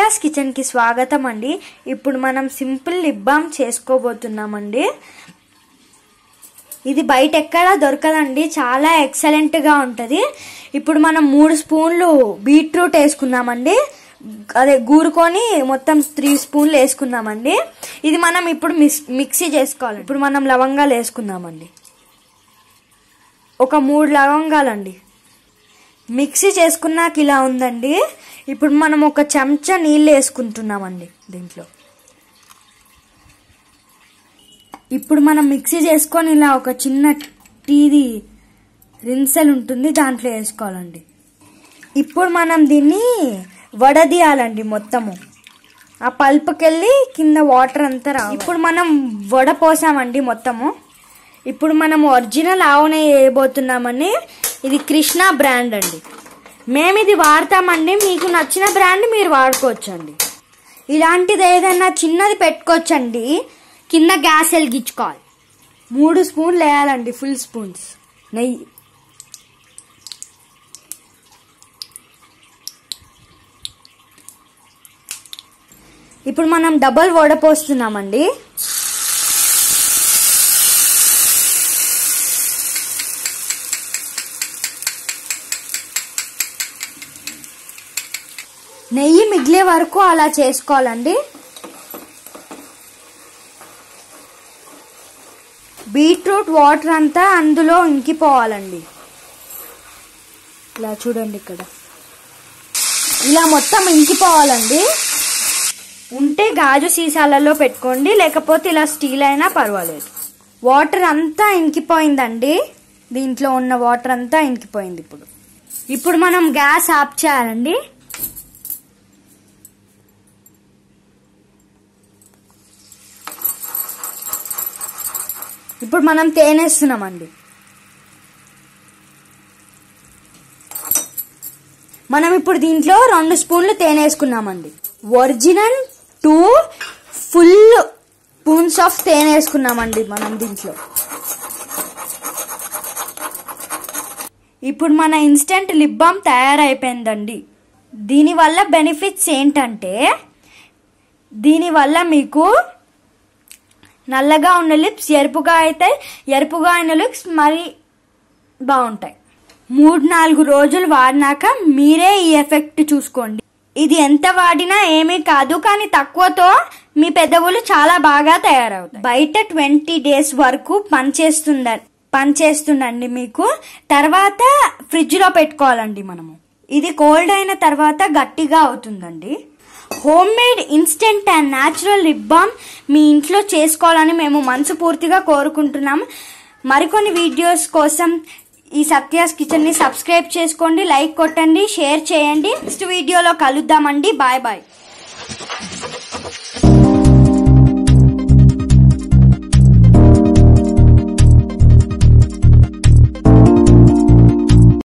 సత్యాస్ కిచెన్కి స్వాగతం అండి ఇప్పుడు మనం సింపుల్ లిప్ బామ్ చేసుకోబోతున్నామండి ఇది బయట ఎక్కడా దొరకదండి చాలా ఎక్సలెంట్గా ఉంటుంది ఇప్పుడు మనం మూడు స్పూన్లు బీట్రూట్ వేసుకుందామండి అదే గూరుకొని మొత్తం త్రీ స్పూన్లు వేసుకుందామండి ఇది మనం ఇప్పుడు మిక్స్ మిక్సీ చేసుకోవాలి ఇప్పుడు మనం లవంగాలు వేసుకుందామండి ఒక మూడు లవంగాలండి మిక్సీ చేసుకున్నాక ఇలా ఉందండి ఇప్పుడు మనం ఒక చెంచా నీళ్ళు వేసుకుంటున్నామండి దీంట్లో ఇప్పుడు మనం మిక్సీ చేసుకొని ఇలా ఒక చిన్న టీది రిన్సల్ ఉంటుంది దాంట్లో వేసుకోవాలండి ఇప్పుడు మనం దీన్ని వడదీయాలండి మొత్తము ఆ పల్పుకెళ్ళి కింద వాటర్ అంతా రా ఇప్పుడు మనం వడ పోసామండి మొత్తము ఇప్పుడు మనం ఒరిజినల్ ఆవునే వేయబోతున్నామని ఇది కృష్ణ బ్రాండ్ అండి మేము ఇది వాడతామండి మీకు నచ్చిన బ్రాండ్ మీరు వాడుకోవచ్చండి ఇలాంటిది ఏదైనా చిన్నది పెట్టుకోవచ్చండి కింద గ్యాస్ వెలిగించుకోవాలి మూడు స్పూన్లు వేయాలండి ఫుల్ స్పూన్స్ నెయ్యి ఇప్పుడు మనం డబల్ వడపోస్తున్నామండి నెయ్యి మిగిలే వరకు అలా చేసుకోవాలండి బీట్రూట్ వాటర్ అంతా అందులో ఇంకిపోవాలండి ఇలా చూడండి ఇక్కడ ఇలా మొత్తం ఇంకిపోవాలండి ఉంటే గాజు సీసాలలో పెట్టుకోండి లేకపోతే ఇలా స్టీల్ అయినా పర్వాలేదు వాటర్ అంతా ఇంకిపోయిందండి దీంట్లో ఉన్న వాటర్ అంతా ఇంకిపోయింది ఇప్పుడు ఇప్పుడు మనం గ్యాస్ ఆఫ్ చేయాలండి ఇప్పుడు మనం తేనేస్తున్నామండి మనం ఇప్పుడు దీంట్లో రెండు స్పూన్లు తేనె వేసుకున్నామండి original two full spoons of తేనె వేసుకున్నామండి మనం దీంట్లో ఇప్పుడు మన ఇన్స్టెంట్ లిప్ బామ్ తయారైపోయిందండి దీనివల్ల బెనిఫిట్స్ ఏంటంటే దీనివల్ల మీకు నల్లగా ఉన్న లిప్స్ ఎరుపుగా అయితే ఎరుపుగా అయిన లిప్స్ మరి బాగుంటాయి మూడు నాలుగు రోజులు వాడినాక మీరే ఈ ఎఫెక్ట్ చూసుకోండి ఇది ఎంత వాడినా ఏమీ కాదు కానీ తక్కువతో మీ పెదవులు చాలా బాగా తయారవుతాయి బయట ట్వంటీ డేస్ వరకు పనిచేస్తుంద పనిచేస్తుందండి మీకు తర్వాత ఫ్రిడ్జ్ లో పెట్టుకోవాలండి మనము ఇది కోల్డ్ అయిన తర్వాత గట్టిగా అవుతుందండి homemade instant and natural lip balm మీ ఇంట్లో చేసుకోవాలని మేము మనసు పూర్తిగా కోరుకుంటున్నాము మరికొన్ని వీడియోస్ కోసం ఈ సత్యాస్ కిచెన్ ని సబ్స్క్రైబ్ చేసుకోండి లైక్ కొట్టండి షేర్ చేయండి నెక్స్ట్ వీడియోలో కలుద్దామండి బాయ్ బాయ్